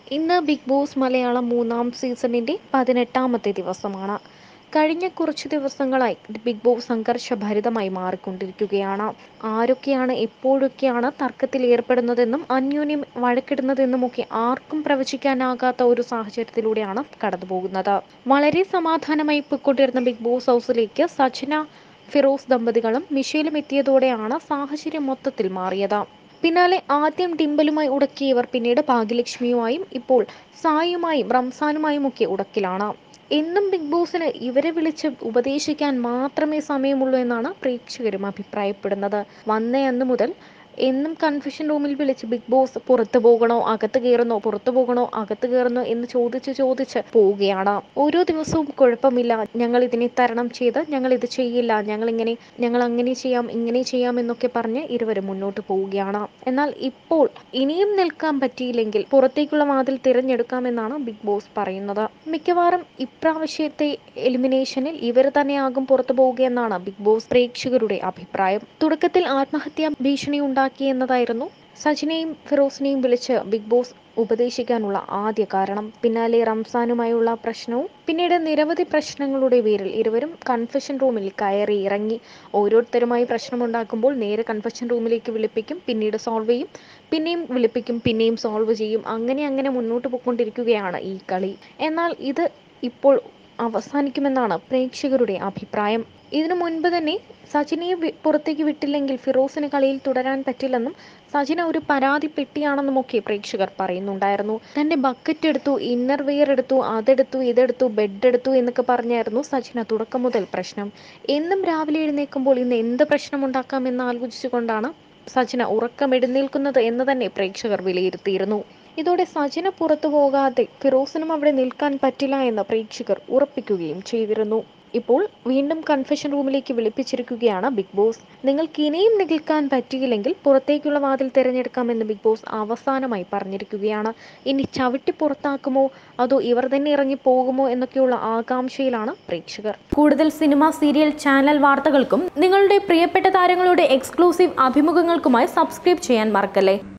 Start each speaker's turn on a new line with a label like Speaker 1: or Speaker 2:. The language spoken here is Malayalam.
Speaker 1: ഇന്ന് ബിഗ് ബോസ് മലയാളം മൂന്നാം സീസണിന്റെ പതിനെട്ടാമത്തെ ദിവസമാണ് കഴിഞ്ഞ കുറച്ച് ദിവസങ്ങളായി ബിഗ് ബോസ് സംഘർഷഭരിതമായി മാറിക്കൊണ്ടിരിക്കുകയാണ് ആരൊക്കെയാണ് എപ്പോഴൊക്കെയാണ് തർക്കത്തിൽ ഏർപ്പെടുന്നതെന്നും അന്യോന്യം വഴക്കിടുന്നതെന്നുമൊക്കെ ആർക്കും പ്രവചിക്കാനാകാത്ത ഒരു സാഹചര്യത്തിലൂടെയാണ് കടന്നുപോകുന്നത് വളരെ സമാധാനമായി പൊയ്ക്കൊണ്ടിരുന്ന ബിഗ് ബോസ് ഹൗസിലേക്ക് സജന ഫിറോസ് ദമ്പതികളും മിഷേലും എത്തിയതോടെയാണ് സാഹചര്യം മൊത്തത്തിൽ മാറിയത് പിന്നാലെ ആദ്യം ഡിംബലുമായി ഉടക്കിയവർ പിന്നീട് ഭാഗ്യലക്ഷ്മിയുമായും ഇപ്പോൾ സായിയുമായും റംസാനുമായും ഒക്കെ ഉടക്കിലാണ് എന്നും ബിഗ് ബോസിന് ഇവരെ വിളിച്ച് ഉപദേശിക്കാൻ മാത്രമേ സമയമുള്ളൂ എന്നാണ് പ്രേക്ഷകരും അഭിപ്രായപ്പെടുന്നത് വന്ന അന്ന് മുതൽ എന്നും കൺഫ്യൂഷൻ റൂമിൽ വിളിച്ച് ബിഗ് ബോസ് പുറത്തു പോകണോ അകത്ത് കയറുന്നോ പുറത്തു പോകണോ അകത്ത് കയറുന്നോ എന്ന് ചോദിച്ച് ചോദിച്ച് പോവുകയാണ് ഓരോ ദിവസവും കുഴപ്പമില്ല ഞങ്ങൾ ഇതിനെ തരണം ചെയ്ത് ഞങ്ങൾ ഇത് ചെയ്യില്ല ഞങ്ങൾ ഇങ്ങനെ ഞങ്ങൾ അങ്ങനെ ചെയ്യാം ഇങ്ങനെ ചെയ്യാം എന്നൊക്കെ പറഞ്ഞ് ഇരുവരും മുന്നോട്ട് പോവുകയാണ് എന്നാൽ ഇപ്പോൾ ഇനിയും നിൽക്കാൻ പറ്റിയില്ലെങ്കിൽ പുറത്തേക്കുള്ള വാതിൽ തിരഞ്ഞെടുക്കാമെന്നാണ് ബിഗ് ബോസ് പറയുന്നത് മിക്കവാറും ഇപ്രാവശ്യത്തെ എലിമിനേഷനിൽ ഇവർ തന്നെയാകും പുറത്തു പോവുകയെന്നാണ് ബിഗ് ബോസ് പ്രേക്ഷകരുടെ അഭിപ്രായം തുടക്കത്തിൽ ആത്മഹത്യാ ഭീഷണി ഉണ്ടാക്കിയെന്നതായിരുന്നു സജിനെയും ഫിറോസിനെയും വിളിച്ച് ബിഗ് ബോസ് ഉപദേശിക്കാനുള്ള ആദ്യ കാരണം പിന്നാലെ റംസാനുമായുള്ള പ്രശ്നവും പിന്നീട് നിരവധി പ്രശ്നങ്ങളുടെ പേരിൽ ഇരുവരും കൺഫെഷൻ റൂമിൽ കയറി ഇറങ്ങി ഓരോരുത്തരുമായി പ്രശ്നമുണ്ടാക്കുമ്പോൾ നേരെ കൺഫെഷൻ റൂമിലേക്ക് വിളിപ്പിക്കും പിന്നീട് സോൾവ് ചെയ്യും പിന്നെയും വിളിപ്പിക്കും പിന്നെയും സോൾവ് ചെയ്യും അങ്ങനെ അങ്ങനെ മുന്നോട്ട് പോയിക്കൊണ്ടിരിക്കുകയാണ് ഈ കളി എന്നാൽ ഇത് ഇപ്പോൾ അവസാനിക്കുമെന്നാണ് പ്രേക്ഷകരുടെ അഭിപ്രായം ഇതിനു മുൻപ് തന്നെ സച്ചിനെ വി- പുറത്തേക്ക് വിട്ടില്ലെങ്കിൽ ഫിറോസിന് കളിയിൽ തുടരാൻ പറ്റില്ലെന്നും സച്ചിന ഒരു പരാതി പെട്ടിയാണെന്നുമൊക്കെ പ്രേക്ഷകർ പറയുന്നുണ്ടായിരുന്നു തന്റെ ബക്കറ്റ് എടുത്തു ഇന്നർ വെയർ എടുത്തു അതെടുത്തു ഇതെടുത്തു ബെഡ് എടുത്തു എന്നൊക്കെ പറഞ്ഞായിരുന്നു സച്ചിന തുടക്കം മുതൽ പ്രശ്നം എന്നും രാവിലെ എഴുന്നേൽക്കുമ്പോൾ ഇന്ന് എന്ത് പ്രശ്നമുണ്ടാക്കാമെന്ന് ആലോചിച്ചുകൊണ്ടാണ് സച്ചിന ഉറക്കമെഴുന്നേൽക്കുന്നത് എന്ന് തന്നെ പ്രേക്ഷകർ വിലയിരുത്തിയിരുന്നു ഇതോടെ സജിന പുറത്തു പോകാതെ ഫിറോസിനും അവിടെ നിൽക്കാൻ പറ്റില്ല എന്ന് പ്രേക്ഷകർ ഉറപ്പിക്കുകയും ചെയ്തിരുന്നു ഇപ്പോൾ വീണ്ടും കൺഫെഷൻ റൂമിലേക്ക് വിളിപ്പിച്ചിരിക്കുകയാണ് ബിഗ് ബോസ് നിങ്ങൾക്ക് ഇനിയും നിൽക്കാൻ പറ്റിയില്ലെങ്കിൽ പുറത്തേക്കുള്ള വാതിൽ തിരഞ്ഞെടുക്കാമെന്ന് ബിഗ് ബോസ് അവസാനമായി പറഞ്ഞിരിക്കുകയാണ് ഇനി ചവിട്ടി പുറത്താക്കുമോ അതോ ഇവർ തന്നെ ഇറങ്ങി പോകുമോ എന്നൊക്കെയുള്ള ആകാംക്ഷയിലാണ് പ്രേക്ഷകർ
Speaker 2: കൂടുതൽ സിനിമ സീരിയൽ ചാനൽ വാർത്തകൾക്കും നിങ്ങളുടെ പ്രിയപ്പെട്ട താരങ്ങളുടെ എക്സ്ക്ലൂസീവ് അഭിമുഖങ്ങൾക്കുമായി സബ്സ്ക്രൈബ് ചെയ്യാൻ മറക്കല്ലേ